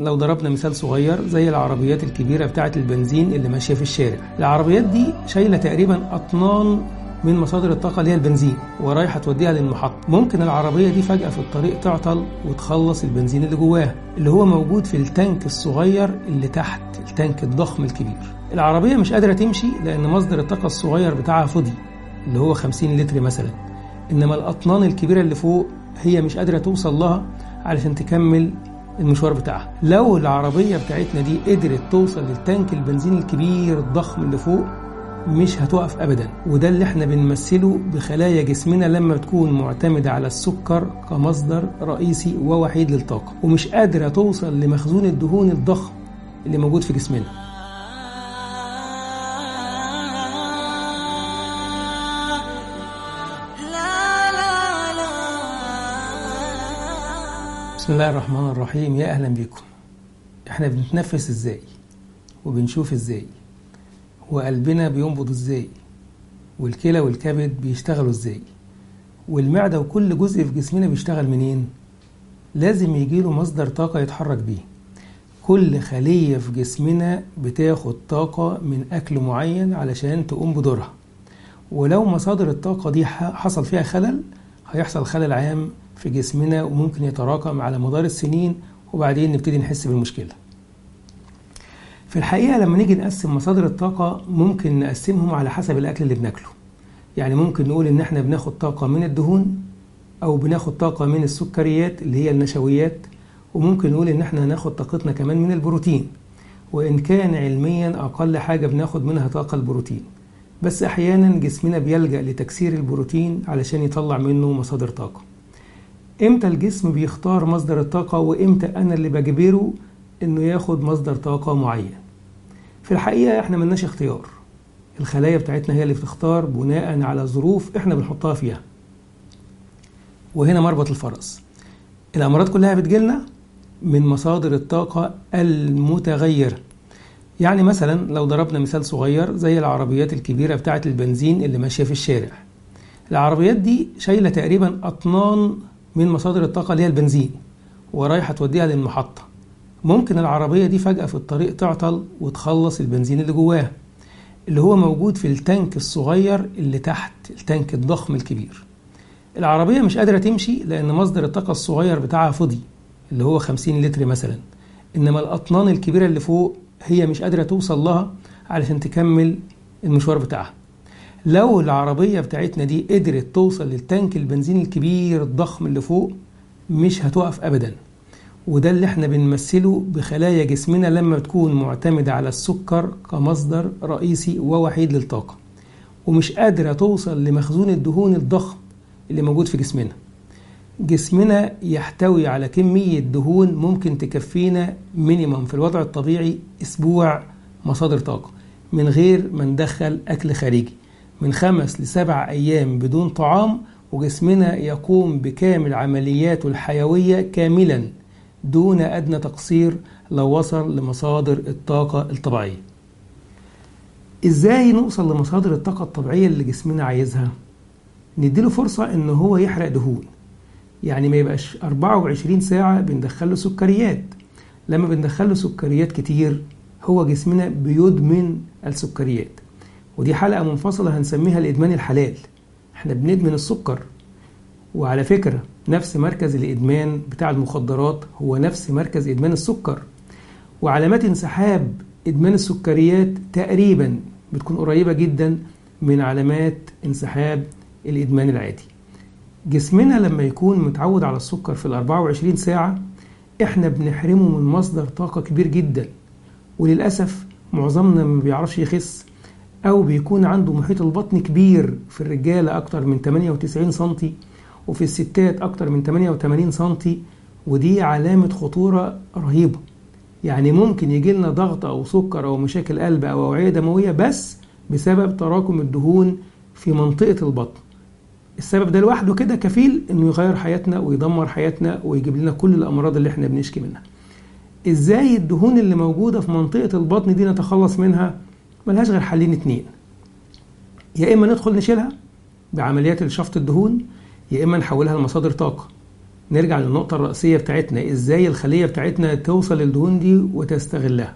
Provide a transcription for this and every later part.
لو ضربنا مثال صغير زي العربيات الكبيرة بتاعة البنزين اللي ماشية في الشارع العربيات دي شايلة تقريبا أطنان من مصادر الطاقة اللي هي البنزين ورايحة توديها للمحطة ممكن العربية دي فجأة في الطريق تعطل وتخلص البنزين اللي جواها اللي هو موجود في التانك الصغير اللي تحت التانك الضخم الكبير العربية مش قادرة تمشي لأن مصدر الطاقة الصغير بتاعها فضي اللي هو 50 لتر مثلا إنما الأطنان الكبيرة اللي فوق هي مش قادرة توصل لها علشان تكمل المشوار بتاعها لو العربية بتاعتنا دي قدرت توصل للتانك البنزين الكبير الضخم اللي فوق مش هتقف ابدا وده اللي احنا بنمثله بخلايا جسمنا لما بتكون معتمدة على السكر كمصدر رئيسي ووحيد للطاقة ومش قادرة توصل لمخزون الدهون الضخم اللي موجود في جسمنا بسم الله الرحمن الرحيم يا اهلا بيكم احنا بنتنفس ازاي وبنشوف ازاي وقلبنا بينبض ازاي والكلى والكبد بيشتغلوا ازاي والمعدة وكل جزء في جسمنا بيشتغل منين لازم يجيله مصدر طاقة يتحرك بيه كل خلية في جسمنا بتاخد طاقة من أكل معين علشان تقوم بدورها ولو مصادر الطاقة دي حصل فيها خلل هيحصل خلل عام في جسمنا وممكن يتراكم على مدار السنين وبعدين نبتدي نحس بالمشكلة في الحقيقة لما نيجي نقسم مصادر الطاقة ممكن نقسمهم على حسب الأكل اللي بناكله يعني ممكن نقول إن إحنا بناخد طاقة من الدهون أو بناخد طاقة من السكريات اللي هي النشويات وممكن نقول إن إحنا هناخد طاقتنا كمان من البروتين وإن كان علميا أقل حاجة بناخد منها طاقة البروتين بس أحيانا جسمنا بيلجأ لتكسير البروتين علشان يطلع منه مصادر طاقة إمتى الجسم بيختار مصدر الطاقة وإمتى أنا اللي بجبره إنه ياخد مصدر طاقة معين في الحقيقة إحنا ملناش اختيار الخلايا بتاعتنا هي اللي بتختار بناء على ظروف إحنا بنحطها فيها وهنا مربط الفرس الأمراض كلها بتجيلنا من مصادر الطاقة المتغيرة يعني مثلا لو ضربنا مثال صغير زي العربيات الكبيرة بتاعة البنزين اللي ماشية في الشارع العربيات دي شايلة تقريبا أطنان من مصادر الطاقة اللي هي البنزين ورايحة توديها للمحطة ممكن العربية دي فجأة في الطريق تعطل وتخلص البنزين اللي جواها اللي هو موجود في التانك الصغير اللي تحت التانك الضخم الكبير العربية مش قادرة تمشي لأن مصدر الطاقة الصغير بتاعها فضي اللي هو 50 لتر مثلا إنما الأطنان الكبيرة اللي فوق هي مش قادرة توصل لها علشان تكمل المشوار بتاعها لو العربية بتاعتنا دي قدرت توصل للتانك البنزين الكبير الضخم اللي فوق مش هتقف أبدا وده اللي احنا بنمثله بخلايا جسمنا لما بتكون معتمدة على السكر كمصدر رئيسي ووحيد للطاقة ومش قادرة توصل لمخزون الدهون الضخم اللي موجود في جسمنا جسمنا يحتوي على كمية دهون ممكن تكفينا مينيمم في الوضع الطبيعي أسبوع مصادر طاقة من غير ما ندخل أكل خارجي من خمس لسبع أيام بدون طعام وجسمنا يقوم بكامل عملياته الحيوية كاملا دون أدنى تقصير لو وصل لمصادر الطاقة الطبيعية إزاي نوصل لمصادر الطاقة الطبيعية اللي جسمنا عايزها؟ نديله فرصة إن هو يحرق دهون يعني ما يبقاش 24 ساعة بندخله سكريات لما بندخله سكريات كتير هو جسمنا بيدمن السكريات ودي حلقة منفصلة هنسميها الإدمان الحلال احنا بندمن السكر وعلى فكرة نفس مركز الإدمان بتاع المخدرات هو نفس مركز إدمان السكر وعلامات انسحاب إدمان السكريات تقريبا بتكون قريبة جدا من علامات انسحاب الإدمان العادي جسمنا لما يكون متعود على السكر في ال 24 ساعة احنا بنحرمه من مصدر طاقة كبير جدا وللأسف معظمنا ما بيعرفش يخس أو بيكون عنده محيط البطن كبير في الرجالة أكتر من 98 سنتي وفي الستات أكتر من 88 سنتي ودي علامة خطورة رهيبة يعني ممكن يجي لنا ضغط أو سكر أو مشاكل قلب أو أوعية دموية بس بسبب تراكم الدهون في منطقة البطن السبب ده لوحده كده كفيل انه يغير حياتنا ويدمر حياتنا ويجيب لنا كل الامراض اللي احنا بنشكي منها ازاي الدهون اللي موجوده في منطقه البطن دي نتخلص منها ملهاش غير حلين اتنين يا اما ندخل نشيلها بعمليات الشفط الدهون يا اما نحولها لمصادر طاقه نرجع للنقطة الرئيسية بتاعتنا ازاي الخلية بتاعتنا توصل للدهون دي وتستغلها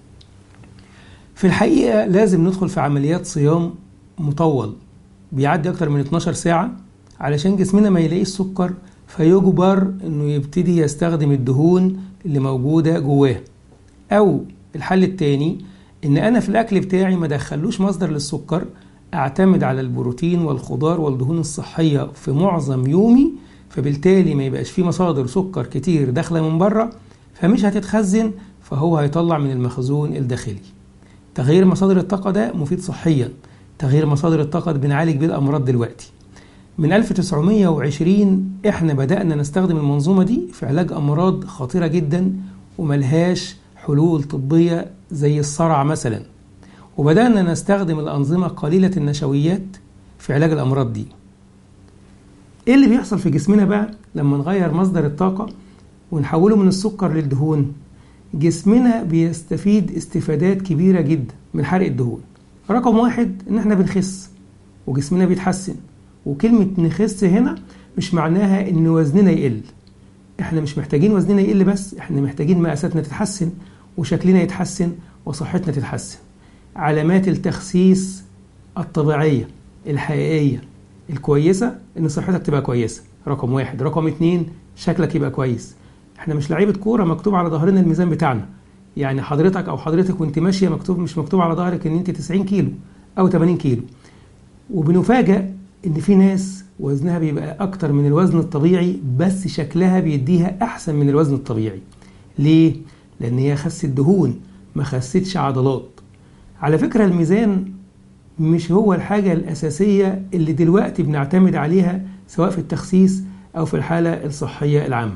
في الحقيقة لازم ندخل في عمليات صيام مطول بيعدي أكتر من 12 ساعة علشان جسمنا ما يلاقيش سكر فيجبر إنه يبتدي يستخدم الدهون اللي موجودة جواه أو الحل التاني إن أنا في الأكل بتاعي ما دخلوش مصدر للسكر أعتمد على البروتين والخضار والدهون الصحية في معظم يومي فبالتالي ما يبقاش فيه مصادر سكر كتير داخلة من بره فمش هتتخزن فهو هيطلع من المخزون الداخلي تغيير مصادر الطاقة ده مفيد صحيا تغيير مصادر الطاقة ده بنعالج بيه الأمراض دلوقتي من 1920 احنا بدأنا نستخدم المنظومة دي في علاج أمراض خطيرة جدا وملهاش حلول طبية زي الصرع مثلا وبدأنا نستخدم الأنظمة قليلة النشويات في علاج الأمراض دي ايه اللي بيحصل في جسمنا بقى لما نغير مصدر الطاقة ونحوله من السكر للدهون جسمنا بيستفيد استفادات كبيرة جدا من حرق الدهون رقم واحد ان احنا بنخس وجسمنا بيتحسن وكلمة نخس هنا مش معناها ان وزننا يقل احنا مش محتاجين وزننا يقل بس احنا محتاجين مقاساتنا تتحسن وشكلنا يتحسن وصحتنا تتحسن علامات التخسيس الطبيعية الحقيقية الكويسة ان صحتك تبقى كويسة رقم واحد رقم اتنين شكلك يبقى كويس احنا مش لعيبة كورة مكتوب على ظهرنا الميزان بتاعنا يعني حضرتك او حضرتك وانت ماشية مكتوب مش مكتوب على ظهرك ان انت 90 كيلو او 80 كيلو وبنفاجأ ان في ناس وزنها بيبقى اكتر من الوزن الطبيعي بس شكلها بيديها احسن من الوزن الطبيعي ليه لان هي خست دهون ما خستش عضلات على فكرة الميزان مش هو الحاجة الأساسية اللي دلوقتي بنعتمد عليها سواء في التخسيس أو في الحالة الصحية العامة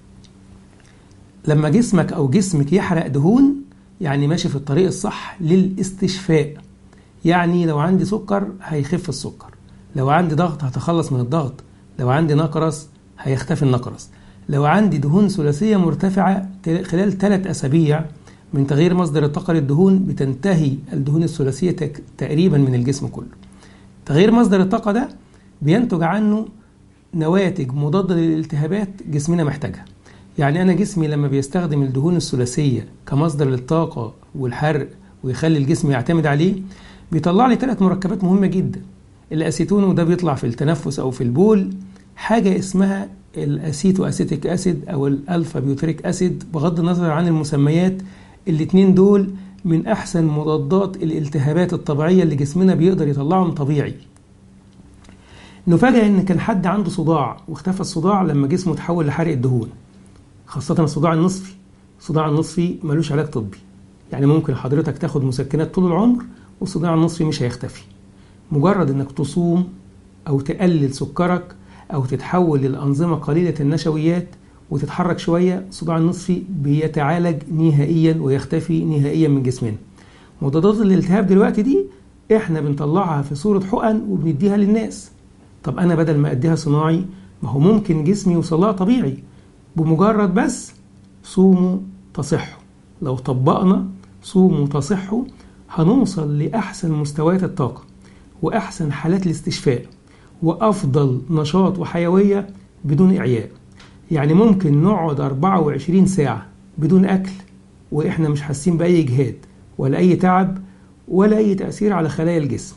لما جسمك أو جسمك يحرق دهون يعني ماشي في الطريق الصح للاستشفاء يعني لو عندي سكر هيخف السكر لو عندي ضغط هتخلص من الضغط لو عندي نقرس هيختفي النقرس لو عندي دهون ثلاثية مرتفعة خلال ثلاث أسابيع من تغيير مصدر الطاقة للدهون بتنتهي الدهون الثلاثية تقريبا من الجسم كله تغيير مصدر الطاقة ده بينتج عنه نواتج مضادة للالتهابات جسمنا محتاجها يعني أنا جسمي لما بيستخدم الدهون الثلاثية كمصدر للطاقة والحرق ويخلي الجسم يعتمد عليه بيطلع لي ثلاث مركبات مهمة جدا الأسيتون وده بيطلع في التنفس أو في البول حاجة اسمها الأسيتو أسيتيك أسيد أو الألفا بيوتريك أسيد بغض النظر عن المسميات الاتنين دول من أحسن مضادات الالتهابات الطبيعية اللي جسمنا بيقدر يطلعهم طبيعي نفاجأ إن كان حد عنده صداع واختفى الصداع لما جسمه تحول لحرق الدهون خاصة الصداع النصفي الصداع النصفي ملوش علاج طبي يعني ممكن حضرتك تاخد مسكنات طول العمر والصداع النصفي مش هيختفي مجرد انك تصوم او تقلل سكرك او تتحول للانظمه قليله النشويات وتتحرك شويه الصداع النصفي بيتعالج نهائيا ويختفي نهائيا من جسمنا مضادات الالتهاب دلوقتي دي احنا بنطلعها في صوره حقن وبنديها للناس طب انا بدل ما اديها صناعي ما هو ممكن جسمي يوصلها طبيعي بمجرد بس صوموا تصحوا لو طبقنا صوموا تصحوا هنوصل لأحسن مستويات الطاقة وأحسن حالات الاستشفاء وأفضل نشاط وحيوية بدون إعياء يعني ممكن نقعد 24 ساعة بدون أكل وإحنا مش حاسين بأي إجهاد ولا أي تعب ولا أي تأثير على خلايا الجسم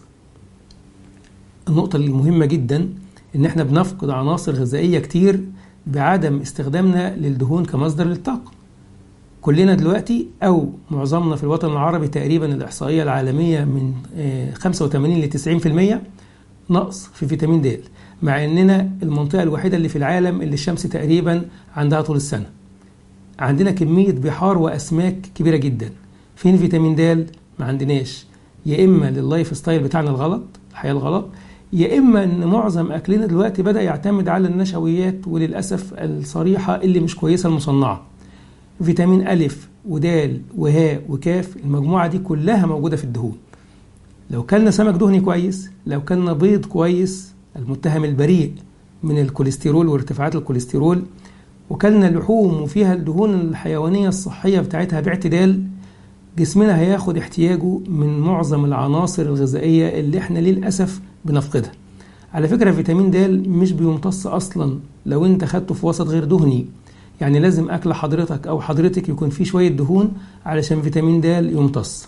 النقطة المهمة جدا إن إحنا بنفقد عناصر غذائية كتير بعدم استخدامنا للدهون كمصدر للطاقة كلنا دلوقتي أو معظمنا في الوطن العربي تقريبا الإحصائية العالمية من 85 ل 90% نقص في فيتامين د مع إننا المنطقة الوحيدة اللي في العالم اللي الشمس تقريبا عندها طول السنة عندنا كمية بحار وأسماك كبيرة جدا فين فيتامين د ما عندناش يا إما لللايف ستايل بتاعنا الغلط الحياة الغلط يا إما إن معظم أكلنا دلوقتي بدأ يعتمد على النشويات وللأسف الصريحة اللي مش كويسة المصنعة فيتامين ألف ودال وهاء وكاف المجموعة دي كلها موجودة في الدهون لو كلنا سمك دهني كويس لو كلنا بيض كويس المتهم البريء من الكوليسترول وارتفاعات الكوليسترول وكلنا لحوم وفيها الدهون الحيوانية الصحية بتاعتها باعتدال جسمنا هياخد احتياجه من معظم العناصر الغذائية اللي احنا للأسف بنفقدها على فكرة فيتامين د مش بيمتص أصلا لو أنت خدته في وسط غير دهني يعني لازم أكل حضرتك أو حضرتك يكون فيه شوية دهون علشان فيتامين د يمتص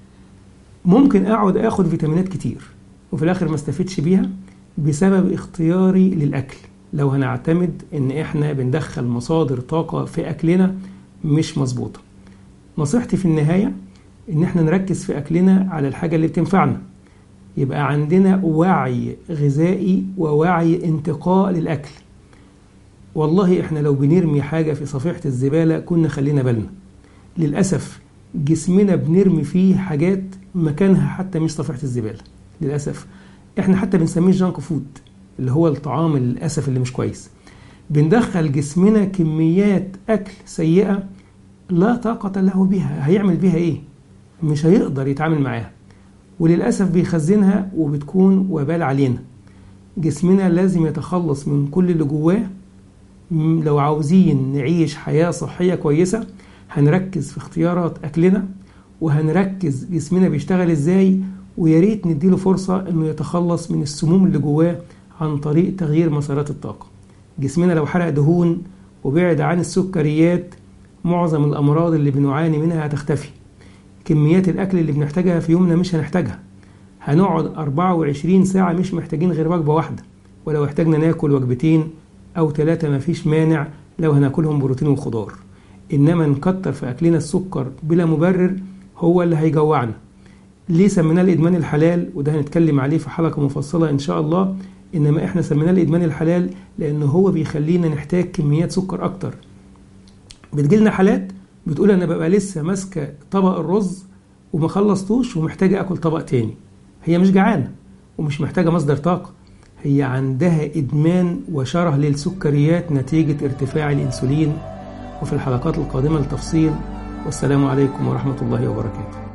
ممكن أقعد أخد فيتامينات كتير وفي الآخر ما استفدش بيها بسبب اختياري للأكل لو هنعتمد إن إحنا بندخل مصادر طاقة في أكلنا مش مظبوطة نصيحتي في النهاية إن إحنا نركز في أكلنا على الحاجة اللي بتنفعنا يبقى عندنا وعي غذائي ووعي انتقاء للأكل والله إحنا لو بنرمي حاجة في صفيحة الزبالة كنا خلينا بالنا للأسف جسمنا بنرمي فيه حاجات مكانها حتى مش صفيحة الزبالة للأسف إحنا حتى بنسميه جانك فود اللي هو الطعام للأسف اللي مش كويس بندخل جسمنا كميات أكل سيئة لا طاقة له بها هيعمل بها إيه؟ مش هيقدر يتعامل معاها وللأسف بيخزنها وبتكون وبال علينا جسمنا لازم يتخلص من كل اللي جواه لو عاوزين نعيش حياة صحية كويسة هنركز في اختيارات أكلنا وهنركز جسمنا بيشتغل ازاي ويا ريت نديله فرصة انه يتخلص من السموم اللي جواه عن طريق تغيير مسارات الطاقة جسمنا لو حرق دهون وبعد عن السكريات معظم الأمراض اللي بنعاني منها هتختفي كميات الأكل اللي بنحتاجها في يومنا مش هنحتاجها هنقعد 24 ساعة مش محتاجين غير وجبة واحدة ولو احتاجنا ناكل وجبتين أو ثلاثة مفيش مانع لو هناكلهم بروتين وخضار إنما نكتر في أكلنا السكر بلا مبرر هو اللي هيجوعنا ليه سميناه الإدمان الحلال وده هنتكلم عليه في حلقة مفصلة إن شاء الله إنما إحنا سميناه الإدمان الحلال لأن هو بيخلينا نحتاج كميات سكر أكتر بتجيلنا حالات بتقول أنا ببقى لسه ماسكة طبق الرز وما خلصتوش ومحتاجة آكل طبق تاني هي مش جعانة ومش محتاجة مصدر طاقة هي عندها إدمان وشره للسكريات نتيجة ارتفاع الإنسولين وفي الحلقات القادمة التفصيل والسلام عليكم ورحمة الله وبركاته